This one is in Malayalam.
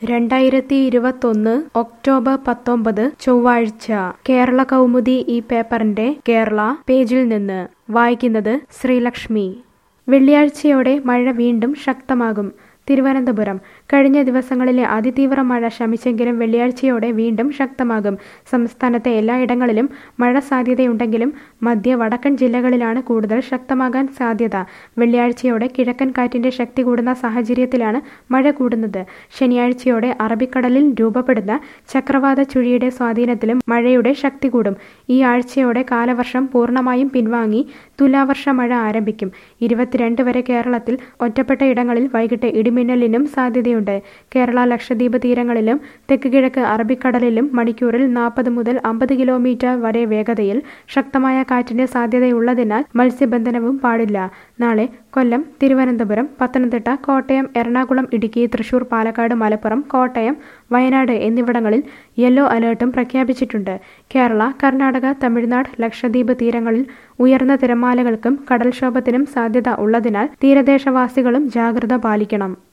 രണ്ടായിരത്തി ഇരുപത്തൊന്ന് ഒക്ടോബർ പത്തൊമ്പത് ചൊവ്വാഴ്ച കേരള കൗമുദി ഈ പേപ്പറിന്റെ കേരള പേജിൽ നിന്ന് വായിക്കുന്നത് ശ്രീലക്ഷ്മി വെള്ളിയാഴ്ചയോടെ മഴ വീണ്ടും ശക്തമാകും തിരുവനന്തപുരം കഴിഞ്ഞ ദിവസങ്ങളിലെ അതിതീവ്ര മഴ ശമിച്ചെങ്കിലും വെള്ളിയാഴ്ചയോടെ വീണ്ടും ശക്തമാകും സംസ്ഥാനത്തെ എല്ലായിടങ്ങളിലും മഴ സാധ്യതയുണ്ടെങ്കിലും മധ്യ വടക്കൻ ജില്ലകളിലാണ് കൂടുതൽ ശക്തമാകാൻ സാധ്യത വെള്ളിയാഴ്ചയോടെ കിഴക്കൻ കാറ്റിന്റെ ശക്തി കൂടുന്ന സാഹചര്യത്തിലാണ് മഴ കൂടുന്നത് ശനിയാഴ്ചയോടെ അറബിക്കടലിൽ രൂപപ്പെടുന്ന ചക്രവാത ചുഴിയുടെ സ്വാധീനത്തിലും മഴയുടെ ശക്തി കൂടും ഈ ആഴ്ചയോടെ കാലവർഷം പൂർണ്ണമായും പിൻവാങ്ങി തുലാവർഷ മഴ ആരംഭിക്കും ഇരുപത്തിരണ്ട് വരെ കേരളത്തിൽ ഒറ്റപ്പെട്ട ഇടങ്ങളിൽ വൈകിട്ട് ഇടിമിന്നലിനും സാധ്യതയുണ്ട് കേരള ലക്ഷദ്വീപ് തീരങ്ങളിലും തെക്ക് കിഴക്ക് അറബിക്കടലിലും മണിക്കൂറിൽ നാൽപ്പത് മുതൽ അമ്പത് കിലോമീറ്റർ വരെ വേഗതയിൽ ശക്തമായ കാറ്റിന് സാധ്യതയുള്ളതിനാൽ മത്സ്യബന്ധനവും പാടില്ല നാളെ കൊല്ലം തിരുവനന്തപുരം പത്തനംതിട്ട കോട്ടയം എറണാകുളം ഇടുക്കി തൃശൂർ പാലക്കാട് മലപ്പുറം കോട്ടയം വയനാട് എന്നിവിടങ്ങളിൽ യെല്ലോ അലേർട്ടും പ്രഖ്യാപിച്ചിട്ടുണ്ട് കേരള കർണാടക തമിഴ്നാട് ലക്ഷദ്വീപ് തീരങ്ങളിൽ ഉയർന്ന തിരമാലകൾക്കും കടൽക്ഷോഭത്തിനും സാധ്യത ഉള്ളതിനാൽ തീരദേശവാസികളും ജാഗ്രത പാലിക്കണം